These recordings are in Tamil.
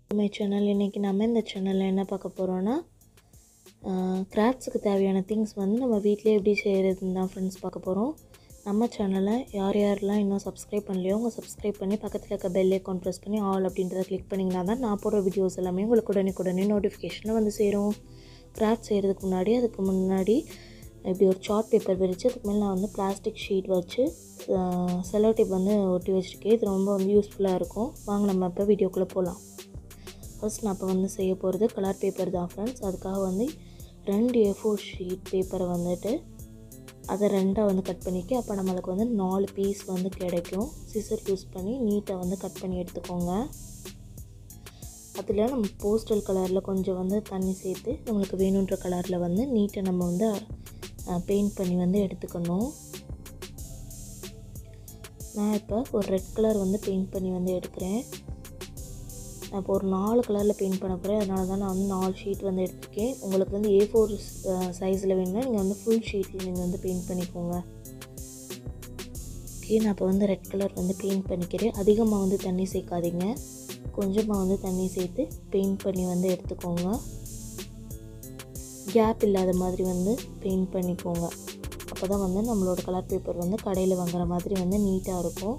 மை சேனல் இன்றைக்கி நம்ம இந்த சேனலில் என்ன பார்க்க போகிறோன்னா கிராஃப்ட்ஸுக்கு தேவையான திங்ஸ் வந்து நம்ம வீட்டிலே எப்படி செய்கிறதுன்னு தான் ஃப்ரெண்ட்ஸ் பார்க்க போகிறோம் நம்ம சேனலை யார் யாரெல்லாம் இன்னும் சப்ஸ்கிரைப் பண்ணலையோ அவங்க சப்ஸ்கிரைப் பண்ணி பக்கத்தில் இருக்க பெல் ஐக்கான் ப்ரெஸ் பண்ணி ஆல் அப்படின்றத கிளிக் பண்ணிங்கன்னா தான் நான் போடுற வீடியோஸ் எல்லாமே உங்களுக்கு உடனே உடனே நோட்டிஃபிகேஷனில் வந்து சேரும் கிராஃப்ட் செய்கிறதுக்கு முன்னாடி அதுக்கு முன்னாடி இப்படி ஒரு சார்ட் பேப்பர் விரித்து அதுக்கு மேலே நான் வந்து பிளாஸ்டிக் ஷீட் வச்சு செலோ டேப் வந்து ஒட்டி வச்சுருக்கேன் இது ரொம்ப வந்து யூஸ்ஃபுல்லாக இருக்கும் வாங்க நம்ம இப்போ வீடியோக்குள்ளே போகலாம் ஃபர்ஸ்ட் நான் இப்போ வந்து செய்ய போகிறது கலர் பேப்பர் தான் ஃப்ரெண்ட்ஸ் அதுக்காக வந்து ரெண்டு ஏ ஃபோர் ஷீட் பேப்பரை வந்துட்டு அதை ரெண்டாக வந்து கட் பண்ணிக்க அப்போ நம்மளுக்கு வந்து நாலு பீஸ் வந்து கிடைக்கும் சிசர் யூஸ் பண்ணி நீட்டாக வந்து கட் பண்ணி எடுத்துக்கோங்க அதில் நம்ம போஸ்டல் கலரில் கொஞ்சம் வந்து தண்ணி சேர்த்து நம்மளுக்கு வேணுன்ற கலரில் வந்து நீட்டை நம்ம வந்து பெயிண்ட் பண்ணி வந்து எடுத்துக்கணும் நான் இப்போ ஒரு ரெட் கலர் வந்து பெயிண்ட் பண்ணி வந்து எடுக்கிறேன் நான் இப்போ ஒரு நாலு கலரில் பெயிண்ட் பண்ண போகிறேன் அதனால தான் நான் வந்து நாலு ஷீட் வந்து எடுத்துருக்கேன் உங்களுக்கு வந்து ஏ ஃபோர் சைஸில் வேணும்னா நீங்கள் வந்து ஃபுல் ஷீட்டில் நீங்கள் வந்து பெயிண்ட் பண்ணிக்கோங்க ஓகே நான் இப்போ வந்து ரெட் கலர் வந்து பெயிண்ட் பண்ணிக்கிறேன் அதிகமாக வந்து தண்ணி சேர்க்காதீங்க கொஞ்சமாக வந்து தண்ணி சேர்த்து பெயிண்ட் பண்ணி வந்து எடுத்துக்கோங்க கேப் இல்லாத மாதிரி வந்து பெயிண்ட் பண்ணிக்கோங்க அப்போ தான் வந்து நம்மளோட கலர் பேப்பர் வந்து கடையில் வாங்குற மாதிரி வந்து நீட்டாக இருக்கும்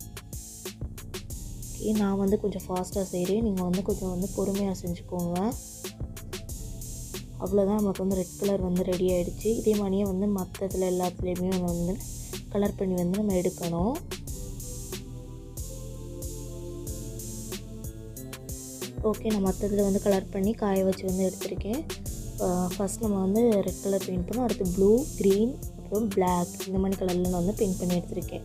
ஓகே நான் வந்து கொஞ்சம் ஃபாஸ்ட்டாக செய்கிறேன் நீங்கள் வந்து கொஞ்சம் வந்து பொறுமையாக செஞ்சுக்கோங்க அவ்வளோதான் நமக்கு வந்து ரெட் கலர் வந்து ரெடி ஆகிடுச்சு இதே மாதிரியே வந்து மற்றதுல எல்லாத்துலேயுமே வந்து கலர் பண்ணி வந்து நம்ம எடுக்கணும் ஓகே நான் மற்றதில் வந்து கலர் பண்ணி காய வச்சு வந்து எடுத்திருக்கேன் ஃபஸ்ட் நம்ம வந்து ரெட் கலர் பெயிண்ட் பண்ணோம் அடுத்து ப்ளூ க்ரீன் அப்புறம் பிளாக் இந்த மாதிரி கலரில் நான் வந்து பெயிண்ட் பண்ணி எடுத்திருக்கேன்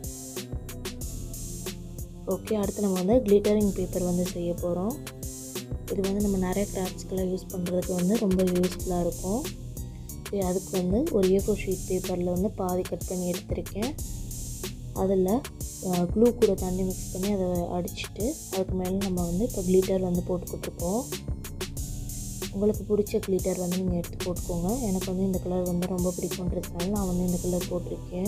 ஓகே அடுத்து நம்ம வந்து கிளிட்டரிங் பேப்பர் வந்து செய்ய போகிறோம் இது வந்து நம்ம நிறைய கிராஃப்ட்ஸ்க்கெல்லாம் யூஸ் பண்ணுறதுக்கு வந்து ரொம்ப யூஸ்ஃபுல்லாக இருக்கும் அதுக்கு வந்து ஒரு ஏ ஃபோர் ஷீட் பேப்பரில் வந்து பாதி கட் பண்ணி எடுத்திருக்கேன் அதில் க்ளூ கூட தண்ணி மிக்ஸ் பண்ணி அதை அடிச்சுட்டு அதுக்கு மேலே நம்ம வந்து இப்போ க்ளிட்டர் வந்து போட்டுக்கிட்டுருக்கோம் உங்களுக்கு பிடிச்ச க்ளிட்டர் வந்து நீங்கள் எடுத்து போட்டுக்கோங்க எனக்கு வந்து இந்த கலர் வந்து ரொம்ப பிடிக்குன்றதுனால நான் வந்து இந்த கலர் போட்டிருக்கேன்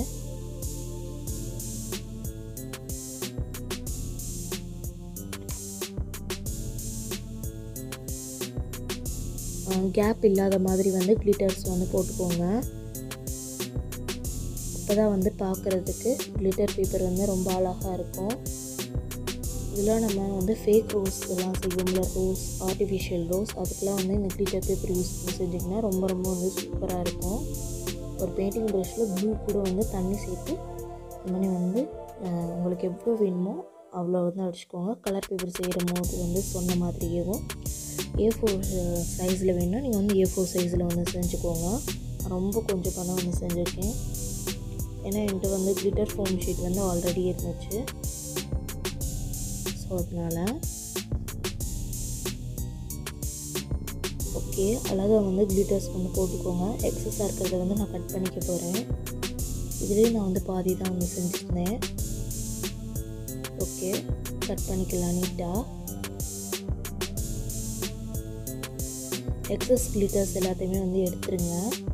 கேப் இல்லாத மாதிரி வந்து க்ளிட்டர்ஸ் வந்து போட்டுக்கோங்க அப்போ தான் வந்து பார்க்குறதுக்கு க்ளிட்டர் பேப்பர் வந்து ரொம்ப அழகாக இருக்கும் இதில் நம்ம வந்து ஃபேக் ரோஸ் இதெல்லாம் செய்வோம்ல ரோஸ் ஆர்டிஃபிஷியல் ரோஸ் அதுக்கெலாம் வந்து இந்த க்ளிட்டர் பேப்பர் யூஸ் பண்ணி செஞ்சிங்கன்னா ரொம்ப ரொம்ப வந்து சூப்பராக இருக்கும் ஒரு பெயிண்டிங் ப்ரஷில் ப்ளூ கூட வந்து தண்ணி சேர்த்து இந்த மாதிரி வந்து உங்களுக்கு எவ்வளோ வேணுமோ அவ்வளோ வந்து அடிச்சுக்கோங்க கலர் பேப்பர் செய்கிற போது வந்து சொன்ன மாதிரியேவும் ஏ ஃபோர் சைஸில் வேணும்னா நீங்கள் வந்து ஏ ஃபோர் சைஸில் வந்து செஞ்சுக்கோங்க ரொம்ப கொஞ்சம் பணம் வந்து செஞ்சுருக்கேன் ஏன்னா என்கிட்ட வந்து கிளிட்டர் ஃபோம் ஷீட் வந்து ஆல்ரெடி இருந்துச்சு ஸோ அதனால் ஓகே அழகாக வந்து கிளிட்டர்ஸ் வந்து போட்டுக்கோங்க எக்ஸஸாக இருக்கிறத வந்து நான் கட் பண்ணிக்க போகிறேன் இதுலேயே நான் வந்து பாதி தான் வந்து செஞ்சுருந்தேன் ஓகே கட் பண்ணிக்கலாம் நீட்டாக எக்ஸஸ் கிளிட்டர்ஸ் எல்லாத்தையுமே வந்து எடுத்துருங்க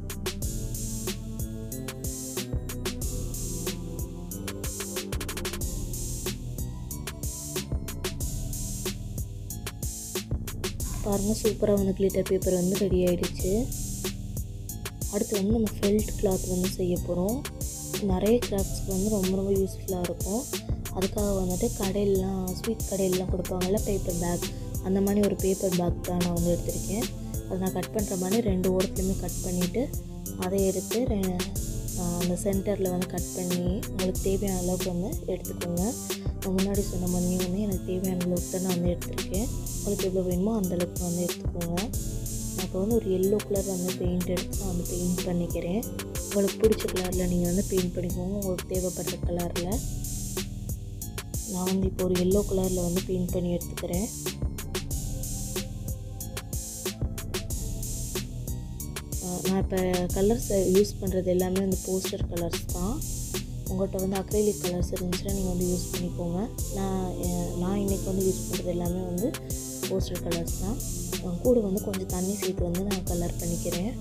பாருங்கள் சூப்பராக வந்து கிளிட்டர் பேப்பர் வந்து ரெடி ஆகிடுச்சு அடுத்து வந்து நம்ம ஃபெல்ட் கிளாத் வந்து செய்ய போகிறோம் நிறைய கிராஃப்ட்ஸ்க்கு வந்து ரொம்ப ரொம்ப யூஸ்ஃபுல்லாக இருக்கும் அதுக்காக வந்துட்டு கடையிலலாம் ஸ்வீட் கடையிலலாம் கொடுப்பாங்கள்ல பேப்பர் பேக் அந்த மாதிரி ஒரு பேப்பர் பேக் தான் நான் வந்து எடுத்திருக்கேன் அதை நான் கட் பண்ணுற மாதிரி ரெண்டு ஓரத்துலையுமே கட் பண்ணிவிட்டு அதை எடுத்து அந்த சென்டரில் வந்து கட் பண்ணி உங்களுக்கு தேவையான அளவுக்கு வந்து எடுத்துக்கோங்க நான் முன்னாடி சொன்ன மாதிரி வந்து எனக்கு தேவையான அளவுக்கு தான் நான் வந்து எடுத்திருக்கேன் உங்களுக்கு எவ்வளோ வேணுமோ அந்தளவுக்கு வந்து எடுத்துக்கோங்க நான் இப்போ வந்து ஒரு எல்லோ கலர் வந்து பெயிண்ட் எடுத்து நான் வந்து பெயிண்ட் பண்ணிக்கிறேன் உங்களுக்கு பிடிச்ச கலரில் நீங்கள் வந்து பெயிண்ட் பண்ணிக்கோங்க உங்களுக்கு தேவைப்படுற கலரில் நான் வந்து இப்போ ஒரு எல்லோ கலரில் வந்து பெயிண்ட் பண்ணி எடுத்துக்கிறேன் நான் இப்போ கலர்ஸ் யூஸ் பண்ணுறது எல்லாமே வந்து போஸ்டர் கலர்ஸ் தான் உங்கள்கிட்ட வந்து அக்ரைலிக் கலர்ஸ் இருந்துச்சுன்னா நீங்கள் வந்து யூஸ் பண்ணிக்கோங்க நான் நான் இன்றைக்கி வந்து யூஸ் பண்ணுறது எல்லாமே வந்து போஸ்டர் கலர்ஸ் தான் கூட வந்து கொஞ்சம் தண்ணி சேர்த்து வந்து நான் கலர் பண்ணிக்கிறேன்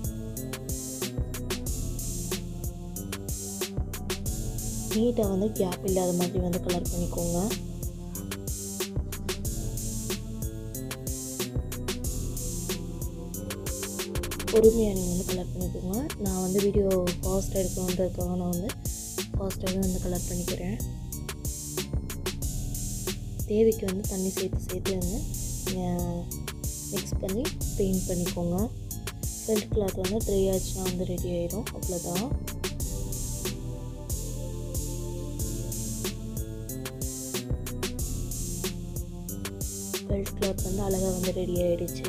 நீட்டாக வந்து கேப் இல்லாத மாதிரி வந்து கலர் பண்ணிக்கோங்க பொறுமையாக நீங்கள் வந்து கலர் பண்ணிக்கோங்க நான் வந்து வீடியோ ஃபாஸ்ட்டாக எடுக்கணுன்றதுக்காக நான் வந்து ஃபாஸ்ட்டாகவே வந்து கலர் பண்ணிக்கிறேன் தேவைக்கு வந்து தண்ணி சேர்த்து சேர்த்து வந்து மிக்ஸ் பண்ணி பெயிண்ட் பண்ணிக்கோங்க ஃபெல்ட் கிளாத் வந்து ட்ரை ஆச்சுன்னா வந்து ரெடி ஆயிடும் அவ்வளோதான் ஃபெல்ட் கிளாத் வந்து அழகாக வந்து ரெடி ஆகிடுச்சு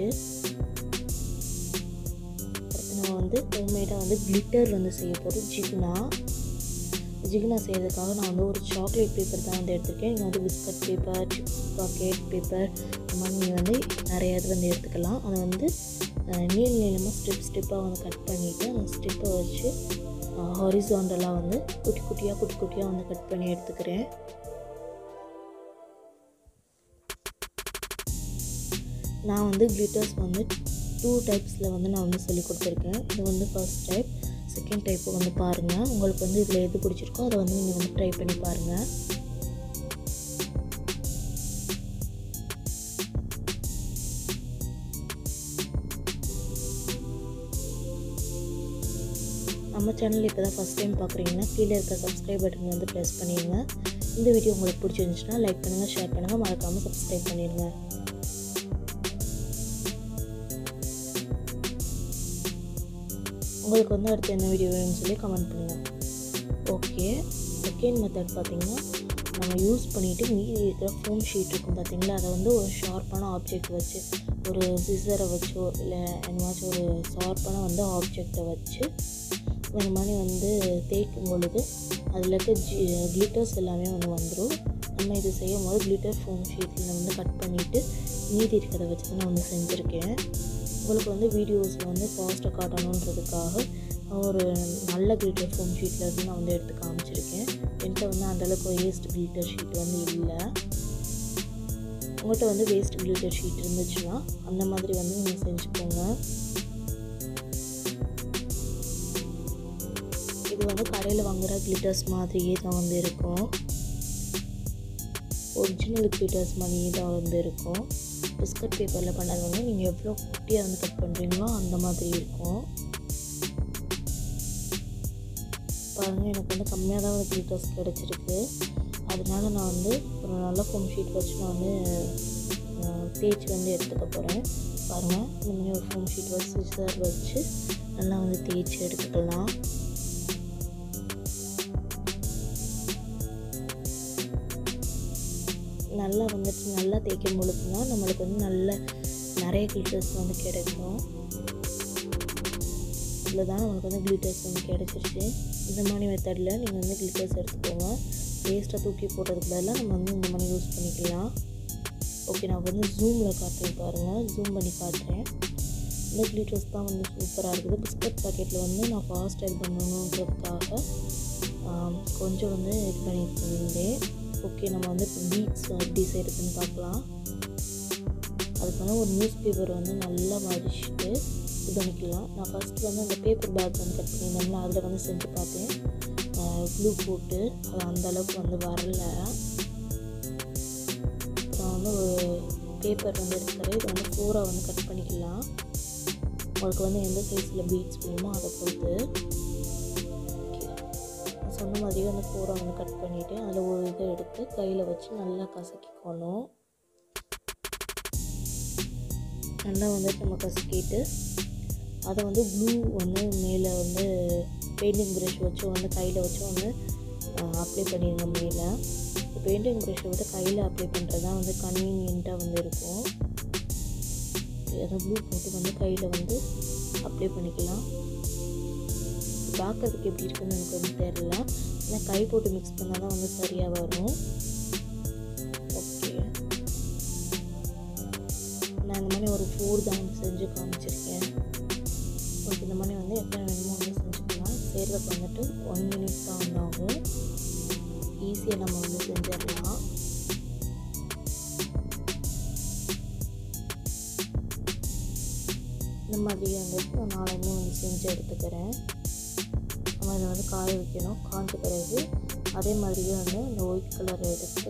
அடுத்து நம்ம வந்து ஹோம்மேடாக வந்து கிளிட்டர் வந்து செய்ய போகிறோம் ஜிகுனா ஜிகுனா செய்யறதுக்காக நான் வந்து ஒரு சாக்லேட் பேப்பர் தான் வந்து எடுத்திருக்கேன் நீங்கள் வந்து biscuit paper chips packet paper இந்த மாதிரி நீங்கள் வந்து நிறைய இது வந்து எடுத்துக்கலாம் அதை வந்து நீள நீளமாக ஸ்டெப் ஸ்டெப்பாக வந்து கட் பண்ணிவிட்டு அந்த ஸ்டெப்பை வச்சு ஹாரிசாண்டலாக வந்து குட்டி குட்டியாக குட்டி குட்டியாக வந்து கட் பண்ணி எடுத்துக்கிறேன் நான் வந்து கிளிட்டர்ஸ் வந்து டூ டைப்ஸில் வந்து நான் வந்து சொல்லி கொடுத்துருக்கேன் இது வந்து ஃபர்ஸ்ட் டைப் செகண்ட் டைப்பு வந்து பாருங்கள் உங்களுக்கு வந்து இதில் எது பிடிச்சிருக்கோ அதை வந்து நீங்கள் வந்து ட்ரை பண்ணி பாருங்கள் நம்ம சேனல் இப்போ தான் ஃபஸ்ட் டைம் பார்க்குறீங்கன்னா கீழே இருக்க சப்ஸ்கிரைப் பட்டன் வந்து ப்ரெஸ் பண்ணிடுங்க இந்த வீடியோ உங்களுக்கு பிடிச்சிருந்துச்சுன்னா லைக் பண்ணுங்கள் ஷேர் பண்ணுங்கள் மறக்காமல் சப்ஸ்கிரைப் பண்ணிடுங்க உங்களுக்கு வந்து அடுத்து என்ன வீடியோ வேணும்னு சொல்லி கமெண்ட் பண்ணுங்கள் ஓகே செகண்ட் மெத்தட் பார்த்திங்கன்னா நம்ம யூஸ் பண்ணிவிட்டு மீதி இருக்கிற ஃபோம் ஷீட் இருக்கும் பார்த்திங்களா அதை வந்து ஒரு ஷார்ப்பான ஆப்ஜெக்ட் வச்சு ஒரு சிசரை வச்சோ இல்லை என்னமாச்சும் ஒரு ஷார்ப்பான வந்து ஆப்ஜெக்டை வச்சு இந்த மாதிரி வந்து தேய்க்கும் பொழுது அதில் இருக்க ஜி கிளிட்டர்ஸ் எல்லாமே வந்து வந்துடும் நம்ம இது செய்யும் போது கிளிட்டர் ஃபோம் ஷீட்டில் வந்து கட் பண்ணிவிட்டு மீதி இருக்கிறத வச்சு தான் நான் வந்து செஞ்சுருக்கேன் உங்களுக்கு வந்து வீடியோஸில் வந்து ஃபாஸ்ட்டாக காட்டணுன்றதுக்காக ஒரு நல்ல கிளிட்டர் ஃபோம் ஷீட்டில் இருந்து நான் வந்து எடுத்து காமிச்சிருக்கேன் என்கிட்ட வந்து அந்தளவுக்கு வேஸ்ட் கிளிட்டர் ஷீட் வந்து இல்லை உங்கள்கிட்ட வந்து வேஸ்ட் கிளிட்டர் ஷீட் இருந்துச்சுன்னா அந்த மாதிரி வந்து நீங்கள் செஞ்சுக்கோங்க இது வந்து கடையில் வாங்குகிற கிளிட்டர்ஸ் மாதிரியே தான் வந்து இருக்கும் ஒரிஜினல் கிளிட்டர்ஸ் மாதிரியே தான் வந்து இருக்கும் பிஸ்கட் பேப்பரில் பண்ணது வந்து நீங்கள் எவ்வளோ குட்டியாக வந்து கட் பண்ணுறீங்களோ அந்த மாதிரி இருக்கும் பாருங்கள் எனக்கு வந்து கம்மியாக தான் வந்து கிளிட்டர்ஸ் கிடச்சிருக்கு அதனால நான் வந்து ஒரு நல்ல ஃபோம் ஷீட் வச்சு நான் வந்து தேய்ச்சி வந்து எடுத்துக்க போகிறேன் பாருங்கள் இந்த மாதிரி ஒரு ஃபோம் ஷீட் வச்சு சிசர் வச்சு நல்லா வந்து தேய்ச்சி எடுத்துக்கலாம் நல்லா வந்துட்டு நல்லா தேய்க்கும் பொழுது தான் நம்மளுக்கு வந்து நல்ல நிறைய கிளிட்டர்ஸ் வந்து கிடைக்கும் இதில் தான் நம்மளுக்கு வந்து கிளிட்டர்ஸ் வந்து கிடச்சிருச்சு இந்த மாதிரி மெத்தடில் நீங்கள் வந்து கிளிட்டர்ஸ் எடுத்துக்கோங்க வேஸ்ட்டாக தூக்கி போடுறதுக்கு பதிலாக நம்ம வந்து இந்த மாதிரி யூஸ் பண்ணிக்கலாம் ஓகே நான் வந்து ஜூமில் காட்டுறேன் பாருங்கள் ஜூம் பண்ணி காட்டுறேன் இந்த கிளிட்டர்ஸ் தான் வந்து சூப்பராக இருக்குது பிஸ்கட் பாக்கெட்டில் வந்து நான் ஃபாஸ்ட் இது பண்ணணுன்றதுக்காக கொஞ்சம் வந்து இது பண்ணிட்டு இருந்தேன் ஓகே நம்ம வந்து இப்போ பீட்ஸ் எப்படி செய்கிறதுன்னு பார்க்கலாம் அதுக்கு வந்து ஒரு நியூஸ் பேப்பர் வந்து நல்லா மடிச்சுட்டு இது பண்ணிக்கலாம் நான் ஃபஸ்ட்டு வந்து அந்த பேப்பர் பேக் வந்து கட் பண்ணியிருந்தோம்ல அதில் வந்து செஞ்சு பார்த்தேன் க்ளூ போட்டு அது அந்த அளவுக்கு வந்து வரல அப்புறம் வந்து ஒரு பேப்பர் வந்து எடுத்துக்கிறேன் இது வந்து ஃபோராக வந்து கட் பண்ணிக்கலாம் உங்களுக்கு வந்து எந்த சைஸில் பீட்ஸ் வேணுமோ அதை பொறுத்து சொன்ன மாதிரியே அந்த ஃபோரை வந்து கட் பண்ணிவிட்டு அதில் ஒரு இதை எடுத்து கையில் வச்சு நல்லா கசக்கிக்கணும் நல்லா வந்துட்டு நம்ம கசக்கிட்டு அதை வந்து ப்ளூ வந்து மேலே வந்து பெயிண்டிங் ப்ரஷ் வச்சு வந்து கையில் வச்சு வந்து அப்ளை பண்ணிடுங்க மேலே பெயிண்டிங் ப்ரஷ்ஷை வந்து கையில் அப்ளை பண்ணுறது தான் வந்து கன்வீனியண்ட்டாக வந்து இருக்கும் அதை ப்ளூ போட்டு வந்து கையில் வந்து அப்ளை பண்ணிக்கலாம் பார்க்கறதுக்கு எப்படி இருக்குன்னு எனக்கு வந்து தெரில ஆனால் கை போட்டு மிக்ஸ் பண்ணால் தான் வந்து சரியாக வரும் ஓகே நான் இந்த மாதிரி ஒரு ஃபோர் தான் வந்து செஞ்சு காமிச்சிருக்கேன் ஓகே இந்த மாதிரி வந்து எத்தனை வேணுமோ வந்து செஞ்சுக்கலாம் செய்கிறதுக்கு வந்துட்டு ஒன் மினிட் தான் வந்து ஆகும் ஈஸியாக நம்ம வந்து செஞ்சிடலாம் இந்த மாதிரி வந்துட்டு நான் நாளையுமே வந்து செஞ்சு எடுத்துக்கிறேன் நம்ம இதை வந்து காய வைக்கணும் காய்ஞ்ச பிறகு அதே மாதிரியே வந்து அந்த ஒயிட் கலரை எடுத்து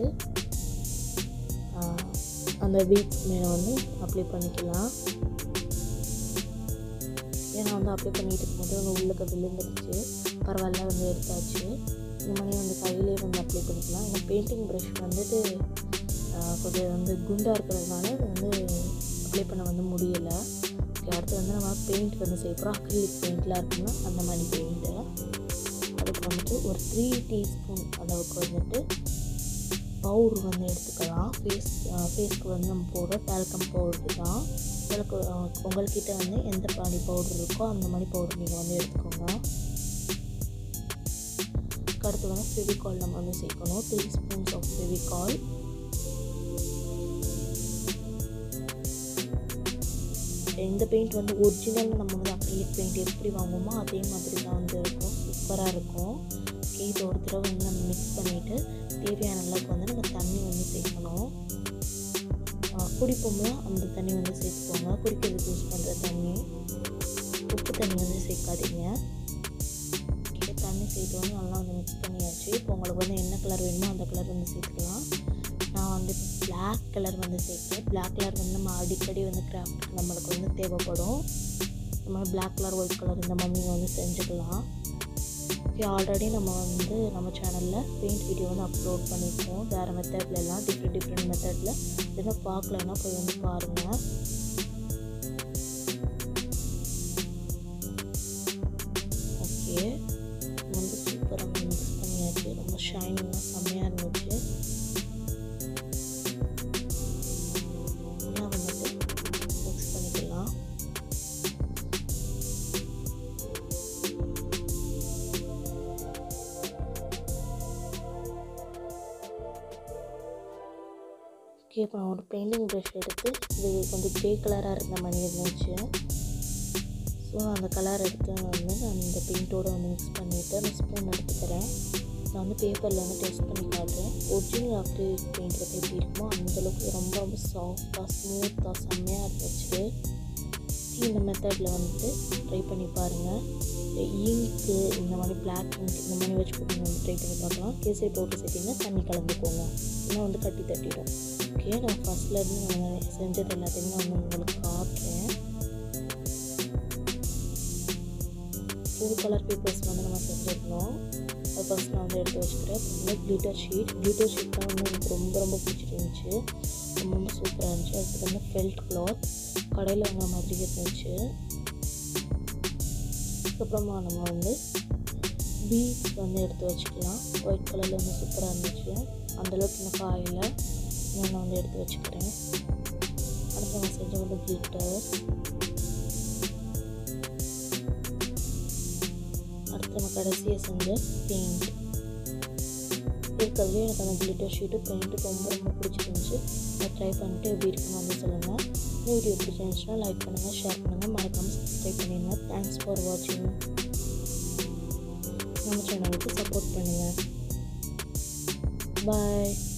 அந்த பீட்ஸ் மேலே வந்து அப்ளை பண்ணிக்கலாம் ஏன்னா வந்து அப்ளை பண்ணிட்டு இருக்கும்போது வந்து உள்ளுக்கு விழுந்துருச்சு பரவாயில்ல வந்து எடுத்தாச்சு இந்த மாதிரி வந்து கையிலே வந்து அப்ளை பண்ணிக்கலாம் ஏன்னா பெயிண்டிங் ப்ரஷ் வந்துட்டு ஆஹ், கொஞ்சம் வந்து குண்டாக இருக்கிறதுனால அது வந்து அப்ளை பண்ண வந்து முடியலை ஓகே அடுத்து வந்து நம்ம பெயிண்ட் வந்து செய்ய போகிறோம் அக்ரிலிக் பெயிண்ட்லாம் இருக்குன்னா அந்த மாதிரி பெயிண்ட்டு அதுக்கு வந்துட்டு ஒரு த்ரீ டீஸ்பூன் அளவுக்கு வந்துட்டு பவுடர் வந்து எடுத்துக்கலாம் ஃபேஸ் ஃபேஸ்க்கு வந்து நம்ம போடுற டால்கம் பவுடர் தான் உங்களுக்கு அஹ், உங்கள்கிட்ட வந்து எந்த மாதிரி பவுடர் இருக்கோ அந்த மாதிரி பவுடர் நீங்கள் வந்து எடுத்துக்கோங்க அடுத்து வந்து ஃபெவிகால் நம்ம வந்து சேர்க்கணும் த்ரீ ஸ்பூன்ஸ் ஆஃப் ஃபெவிகால் இந்த பெயிண்ட் வந்து ஒரிஜினல் நம்ம வந்து அக்ரிலிக் பெயிண்ட் எப்படி வாங்குவோமோ அதே மாதிரி தான் வந்து இருக்கும் சூப்பராக இருக்கும் ஓகே இது ஒரு தடவை வந்து நம்ம மிக்ஸ் பண்ணிவிட்டு தேவையான அளவுக்கு வந்து நம்ம தண்ணி வந்து சேர்க்கணும் ஆஹ் குடிப்போம்ல அந்த தண்ணி வந்து சேர்த்துக்கோங்க குடிக்கிறதுக்கு யூஸ் பண்ணுற தண்ணி உப்பு தண்ணி வந்து சேர்க்காதீங்க ஓகே தண்ணி சேர்த்து வந்து நல்லா வந்து மிக்ஸ் பண்ணியாச்சு இப்போ உங்களுக்கு வந்து என்ன கலர் வேணுமோ அந்த கலர் வந்து சேர்த்துக்கலாம் நான் வந்து இப்போ பிளாக் கலர் வந்து சேர்த்தேன் பிளாக் கலர் வந்து நம்ம அடிக்கடி வந்து கிராஃப்ட் நம்மளுக்கு வந்து தேவைப்படும் நம்ம பிளாக் கலர் ஒயிட் கலர் இந்த மாதிரி நீங்கள் வந்து செஞ்சுக்கலாம் ஓகே ஆல்ரெடி நம்ம வந்து நம்ம சேனலில் பெயிண்ட் வீடியோ வந்து அப்லோட் பண்ணியிருக்கோம் வேறு மெத்தட்ல எல்லாம் டிஃப்ரெண்ட் டிஃப்ரெண்ட் மெத்தடில் இதெல்லாம் பார்க்கலன்னா போய் வந்து பாருங்கள் ஓகே வந்து சூப்பராக மிக்ஸ் பண்ணியாச்சு ரொம்ப ஷைனிங்காக செம்மையாக இருந்துச்சு எல்லாம் வந்துட்டு மிக்ஸ் பண்ணிக்கலாம் ஓகே இப்போ நான் ஒரு பெயிண்டிங் ப்ரஷ் எடுத்து இது கொஞ்சம் க்ரே கலராக இருந்த மாதிரி இருந்துச்சு ஸோ அந்த கலர் எடுத்து வந்து நான் இந்த பெயிண்டோட வந்து மிக்ஸ் பண்ணிவிட்டு அந்த ஸ்பூன் எடுத்துக்கிறேன் நான் வந்து பேப்பரில் வந்து டெஸ்ட் பண்ணி காட்டுறேன் ஒரிஜினல் அக்ரிலிக் பெயிண்ட் வந்து எப்படி இருக்குமோ அந்தளவுக்கு ரொம்ப ரொம்ப சாஃப்டாக ஸ்மூத்தாக செம்மையாக இருந்துச்சு இந்த மெத்தடில் வந்துட்டு ட்ரை பண்ணி பாருங்கள் இங்க்கு இந்த மாதிரி பிளாக் இங்க் இந்த மாதிரி வச்சு கூட நீங்கள் வந்து ட்ரை பண்ணி பார்க்கலாம் கேசரி பவுடர் சேர்த்திங்கன்னா தண்ணி கலந்துக்கோங்க இன்னும் வந்து கட்டி தட்டிடும் ஓகே நான் ஃபஸ்ட்லேருந்து நான் செஞ்சது எல்லாத்தையுமே நான் வந்து உங்களுக்கு காட்டுறேன் ஃபுல் கலர் பேப்பர்ஸ் வந்து நம்ம செஞ்சுருக்கணும் அது ஃபஸ்ட் நான் வந்து எடுத்து வச்சுக்கிறேன் அப்புறம் வந்து க்ளிட்டர் ஷீட் க்ளிட்டர் ஷீட் தான் வந்து எனக்கு ரொம்ப ரொம்ப பிடிச்சிருந்துச்சு ரொம்ப ரொம்ப சூப்பராக இருந்துச்சு அதுக்கு வந்து ஃபெல்ட் கிளாத் கடையில் வாங்கின மாதிரி இருந்துச்சு அதுக்கப்புறமா நம்ம வந்து பீட்ஸ் வந்து எடுத்து வச்சுக்கலாம் ஒயிட் கலரில் வந்து சூப்பராக இருந்துச்சு அந்தளவுக்கு இன்னும் காயில் நான் வந்து எடுத்து வச்சுக்கிறேன் அடுத்து நான் செஞ்ச வந்து கிளிட்டர்ஸ் அடுத்து நம்ம கடைசியாக செஞ்ச பெயிண்ட் இருக்கிறதுலே எனக்கு அந்த கிளிட்டர் ஷீட்டு பெயிண்ட்டு ரொம்ப ரொம்ப பிடிச்சிருந்துச்சு அதை ட்ரை பண்ணிட்டு எப்படி இருக்குன்னு வந்து சொல்லுங்கள் இந்த வீடியோ பிடிச்சிருந்துச்சுன்னா லைக் பண்ணுங்கள் ஷேர் பண்ணுங்கள் மறக்காமல் சப்ஸ்கிரைப் பண்ணிடுங்க தேங்க்ஸ் ஃபார் வாட்சிங் நம்ம சேனலுக்கு சப்போர்ட் பண்ணுங்கள் பாய்